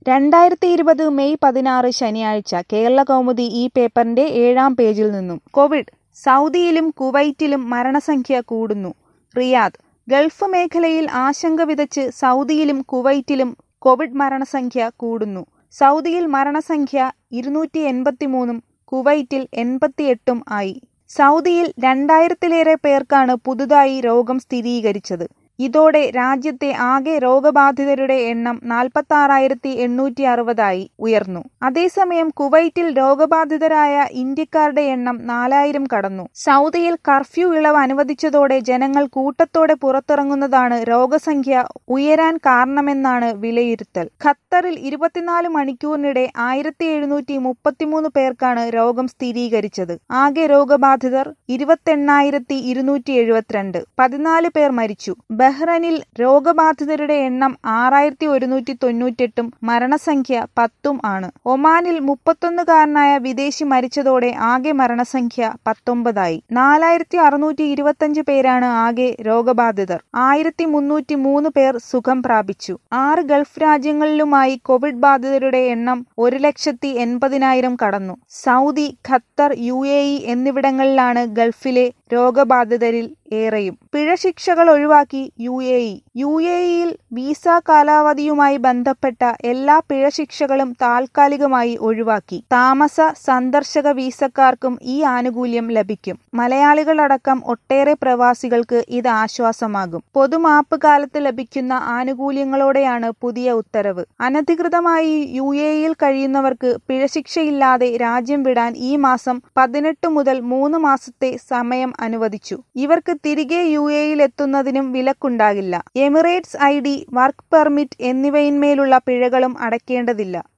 രണ്ടായിരത്തി ഇരുപത് മെയ് പതിനാറ് ശനിയാഴ്ച കേരളകൗമുദി ഈ പേപ്പറിന്റെ ഏഴാം പേജിൽ നിന്നും കോവിഡ് സൗദിയിലും കുവൈറ്റിലും മരണസംഖ്യ കൂടുന്നു റിയാദ് ഗൾഫ് മേഖലയിൽ ആശങ്ക വിതച്ച് സൗദിയിലും കുവൈറ്റിലും കോവിഡ് മരണസംഖ്യ കൂടുന്നു സൗദിയിൽ മരണസംഖ്യ ഇരുന്നൂറ്റി എൺപത്തിമൂന്നും കുവൈറ്റിൽ എൺപത്തിയെട്ടും ആയി സൗദിയിൽ രണ്ടായിരത്തിലേറെ പേർക്കാണ് പുതുതായി രോഗം സ്ഥിരീകരിച്ചത് ഇതോടെ രാജ്യത്തെ ആകെ രോഗബാധിതരുടെ എണ്ണം നാൽപ്പത്താറായിരത്തി എണ്ണൂറ്റി അറുപതായി ഉയർന്നു അതേസമയം കുവൈറ്റിൽ രോഗബാധിതരായ ഇന്ത്യക്കാരുടെ എണ്ണം നാലായിരം കടന്നു സൗദിയിൽ കർഫ്യൂ ഇളവ് അനുവദിച്ചതോടെ ജനങ്ങൾ കൂട്ടത്തോടെ പുറത്തിറങ്ങുന്നതാണ് രോഗസംഖ്യ ഉയരാൻ കാരണമെന്നാണ് വിലയിരുത്തൽ ഖത്തറിൽ ഇരുപത്തിനാല് മണിക്കൂറിനിടെ ആയിരത്തി എഴുന്നൂറ്റി മുപ്പത്തിമൂന്ന് പേർക്കാണ് രോഗം സ്ഥിരീകരിച്ചത് ആകെ രോഗബാധിതർ ഇരുപത്തെണ്ണായിരത്തി ഇരുന്നൂറ്റി എഴുപത്തിരണ്ട് പതിനാല് പേർ മരിച്ചു ബഹ്റൈനിൽ രോഗബാധിതരുടെ എണ്ണം ആറായിരത്തി ഒരുന്നൂറ്റി തൊണ്ണൂറ്റെട്ടും മരണസംഖ്യ പത്തും ആണ് ഒമാനിൽ മുപ്പത്തൊന്നുകാരനായ വിദേശി മരിച്ചതോടെ ആകെ മരണസംഖ്യ പത്തൊമ്പതായി നാലായിരത്തി അറുന്നൂറ്റി ഇരുപത്തഞ്ച് പേരാണ് ആകെ രോഗബാധിതർ ആയിരത്തി മുന്നൂറ്റി മൂന്ന് പേർ സുഖം പ്രാപിച്ചു ആറ് ഗൾഫ് രാജ്യങ്ങളിലുമായി കോവിഡ് ബാധിതരുടെ എണ്ണം ഒരു ലക്ഷത്തി എൺപതിനായിരം കടന്നു Saudi Qatar U A E എന്നിവിടങ്ങളിലാണ് ഗൾഫിലെ രോഗബാധിതരിൽ ഏറെയും പിഴശിക്ഷകൾ ഒഴിവാക്കി U A E U A ഇയിൽ വീസ കാലാവധിയുമായി ബന്ധപ്പെട്ട എല്ലാ പിഴശിക്ഷകളും താൽക്കാലികമായി ഒഴിവാക്കി താമസ സന്ദർശക വീസക്കാർക്കും ഈ ആനുകൂല്യം ലഭിക്കും മലയാളികളടക്കം ഒട്ടേറെ പ്രവാസികൾക്ക് ഇത് ആശ്വാസമാകും പൊതുമാപ്പ് കാലത്ത് ലഭിക്കുന്ന ആനുകൂല്യങ്ങളോടെയാണ് പുതിയ ഉത്തരവ് അനധികൃതമായി യു എ ഇയിൽ കഴിയുന്നവർക്ക് പിഴശിക്ഷയില്ലാതെ രാജ്യം വിടാൻ ഈ മാസം പതിനെട്ട് മുതൽ മൂന്ന് മാസത്തെ സമയം അനുവദിച്ചു ഇവർക്ക് തിരികെ യു എയിൽ എത്തുന്നതിനും വിലക്കുണ്ടാകില്ല Emirates I D work permit എന്നിവയിന്മേലുള്ള പിഴകളും അടയ്ക്കേണ്ടതില്ല